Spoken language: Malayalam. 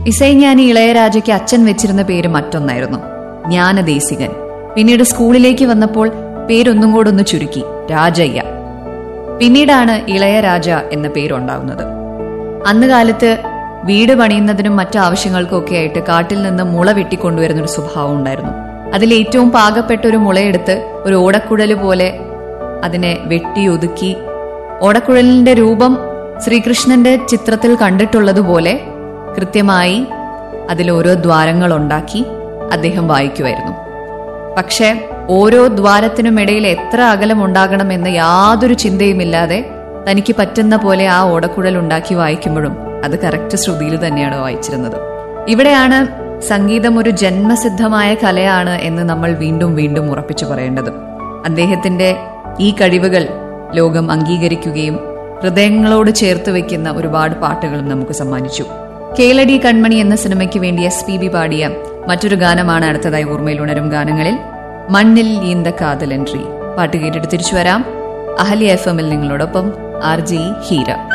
ഇസൈஞാനി ഇളയരാജയ്ക്ക് അച്ഛൻ വെച്ചിരുന്ന പേര് മറ്റൊന്നായിരുന്നു ജ്ഞാനദേശികൻ പിന്നീട് സ്കൂളിലേക്ക് വന്നപ്പോൾ പേരൊന്നും കൂടെ ഒന്ന് ചുരുക്കി രാജയ്യ പിന്നീടാണ് ഇളയരാജ എന്ന പേരുണ്ടാവുന്നത് അന്ന് കാലത്ത് വീട് പണിയുന്നതിനും മറ്റു ആവശ്യങ്ങൾക്കും ഒക്കെ ആയിട്ട് കാട്ടിൽ നിന്ന് മുള വെട്ടിക്കൊണ്ടുവരുന്ന ഒരു സ്വഭാവം ഉണ്ടായിരുന്നു അതിൽ ഏറ്റവും പാകപ്പെട്ട ഒരു മുളയെടുത്ത് ഒരു ഓടക്കുഴല് പോലെ അതിനെ വെട്ടി ഒതുക്കി ഓടക്കുഴലിന്റെ രൂപം ശ്രീകൃഷ്ണന്റെ ചിത്രത്തിൽ കണ്ടിട്ടുള്ളതുപോലെ കൃത്യമായി അതിൽ ഓരോ ദ്വാരങ്ങൾ ഉണ്ടാക്കി അദ്ദേഹം വായിക്കുമായിരുന്നു പക്ഷേ ഓരോ ദ്വാരത്തിനുമിടയിൽ എത്ര അകലം ഉണ്ടാകണമെന്ന് യാതൊരു ചിന്തയുമില്ലാതെ തനിക്ക് പറ്റുന്ന പോലെ ആ ഓടക്കുഴൽ ഉണ്ടാക്കി വായിക്കുമ്പോഴും അത് കറക്റ്റ് ശ്രുതിയിൽ തന്നെയാണ് വായിച്ചിരുന്നത് ഇവിടെയാണ് സംഗീതം ഒരു ജന്മസിദ്ധമായ കലയാണ് എന്ന് നമ്മൾ വീണ്ടും വീണ്ടും ഉറപ്പിച്ചു പറയേണ്ടത് അദ്ദേഹത്തിന്റെ ഈ കഴിവുകൾ ലോകം അംഗീകരിക്കുകയും ഹൃദയങ്ങളോട് ചേർത്ത് വെക്കുന്ന ഒരുപാട് പാട്ടുകളും നമുക്ക് സമ്മാനിച്ചു കേളടി കൺമണി എന്ന സിനിമയ്ക്ക് വേണ്ടി എസ് പി ബി പാടിയ മറ്റൊരു ഗാനമാണ് അടുത്തതായി ഓർമ്മയിൽ ഉണരും ഗാനങ്ങളിൽ മണ്ണിൽ ഈന്ത കാതലൻട്രി പാട്ട് കേട്ടിട്ട് തിരിച്ചു വരാം അഹലി എഫ് എമ്മിൽ നിങ്ങളോടൊപ്പം ആർ ജി ഹീര